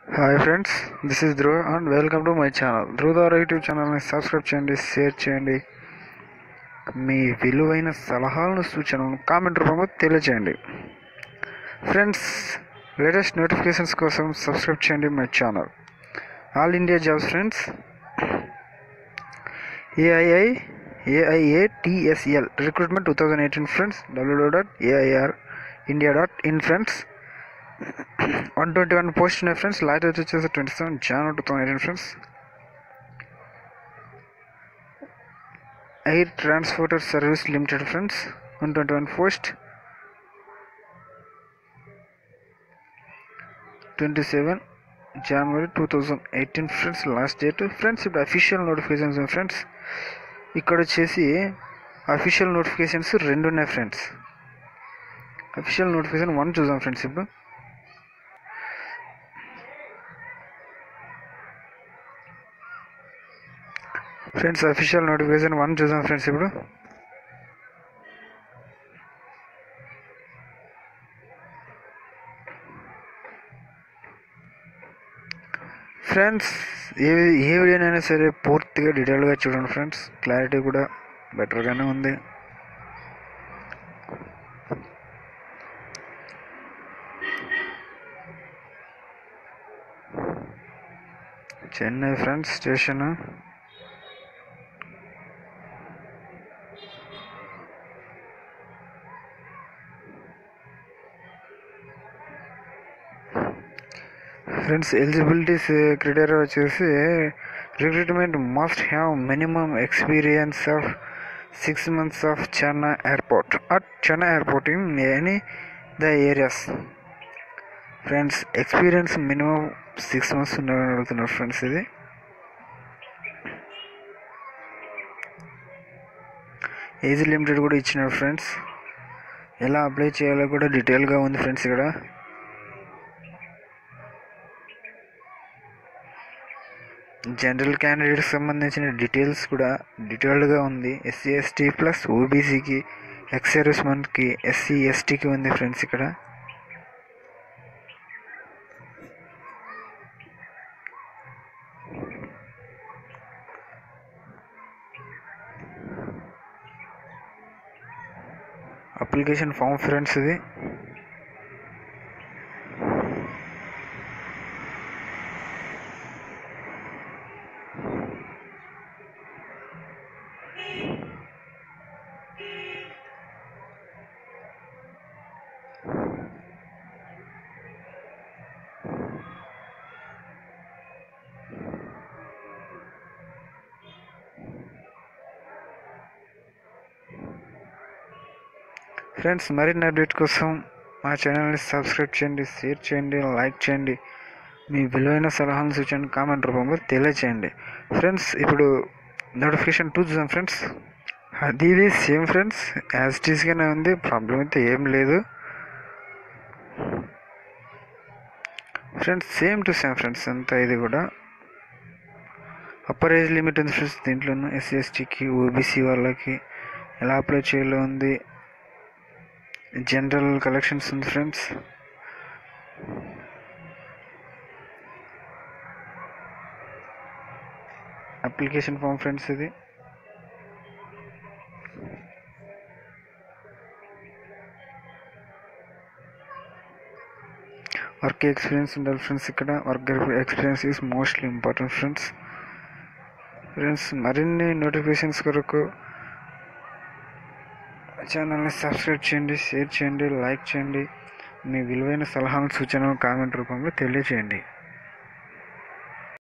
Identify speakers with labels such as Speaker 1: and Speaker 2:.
Speaker 1: hi friends this is Dhruv and welcome to my channel Dhruv ద్వారా YouTube ఛానల్ని subscribe చేయండి share చేయండి మీ విలువైన సలహాలను సూచనలను కామెంట్ రూపంలో తెలియజేయండి ఫ్రెండ్స్ లేటెస్ట్ నోటిఫికేషన్స్ కోసం సబ్స్క్రైబ్ చేయండి my channel all India jobs friends AII AIA TSL recruitment two thousand eighteen friends WWW dot AIR India dot in friends one twenty one post ఉన్నాయి friends last date వచ్చేసి twenty seven January two thousand eighteen friends air transporter service limited friends one twenty one post twenty seven January two thousand eighteen friends last date friends ఇప్పుడు official notifications friends ఇక్కడ వచ్చేసి official notifications రెండు ఉన్నాయి friends official notification one చూద్దాం friends ఇప్పుడు friends official notification one చూద్దాం friends ఇప్పుడు friends ఏ ఏ వీడియోనైనా సరే పూర్తిగా డీటెయిల్గా చూడండి ఫ్రెండ్స్ క్లారిటీ కూడా బెటర్గానే ఉంది Chennai friends station friends eligibilities criteria వచ్చేసి recruitment must have minimum experience of six months of Chennai airport at Chennai airport in any the areas friends experience minimum six months ఉండాలని అడుగుతున్నారు ఫ్రెండ్స్ ఇది ఏజ్ లిమిటెడ్ కూడా ఇచ్చినారు friends ఎలా అప్లై చేయాలో కూడా డీటెయిల్గా ఉంది ఫ్రెండ్స్ ఇక్కడ జనరల్ క్యాండిడేట్కి సంబంధించిన డీటెయిల్స్ కూడా డీటెయిల్డ్గా ఉంది ఎస్సీ ఎస్టీ ప్లస్ ఓబీసీకి ఎక్స్ సర్వీస్మెన్కి ఎస్సీ ఎస్టీకి ఉంది ఫ్రెండ్స్ ఇక్కడ అప్లికేషన్ ఫామ్ ఫ్రెండ్స్ ఇది ఫ్రెండ్స్ మరిన్ని అప్డేట్ కోసం మా ఛానల్ని సబ్స్క్రైబ్ చేయండి షేర్ చేయండి లైక్ చేయండి మీ విలువైన సలహాలు సూచన కామెంట్ రూపంలో తెలియచేయండి ఫ్రెండ్స్ ఇప్పుడు నోటిఫికేషన్ టూ చూసాం ఫ్రెండ్స్ అది ఇది సేమ్ ఫ్రెండ్స్ యాజ్ టీస్గానే ఉంది ప్రాబ్లం అయితే ఏం లేదు friends same to same friends అంతా ఇది కూడా అప్పర్ ఏజ్ లిమిట్ ఉంది ఫ్రెండ్స్ దీంట్లోనూ ఎస్సీ ఎస్టీకి ఓబీసీ వాళ్ళకి ఎలా అప్లై చేయాలో ఉంది జనరల్ కలెక్షన్స్ ఉంది ఫ్రెండ్స్ అప్లికేషన్ ఫామ్ ఫ్రెండ్స్ ఇది వర్క్ ఎక్స్పీరియన్స్ ఉండాలి ఫ్రెండ్స్ ఇక్కడ work experience is mostly important friends friends మరిన్ని నోటిఫికేషన్స్ కొరకు ఛానల్ని సబ్స్క్రైబ్ చేయండి షేర్ చేయండి లైక్ చేయండి మీ విలువైన సలహాలు సూచనలు కామెంట్ రూపంలో తెలియజేయండి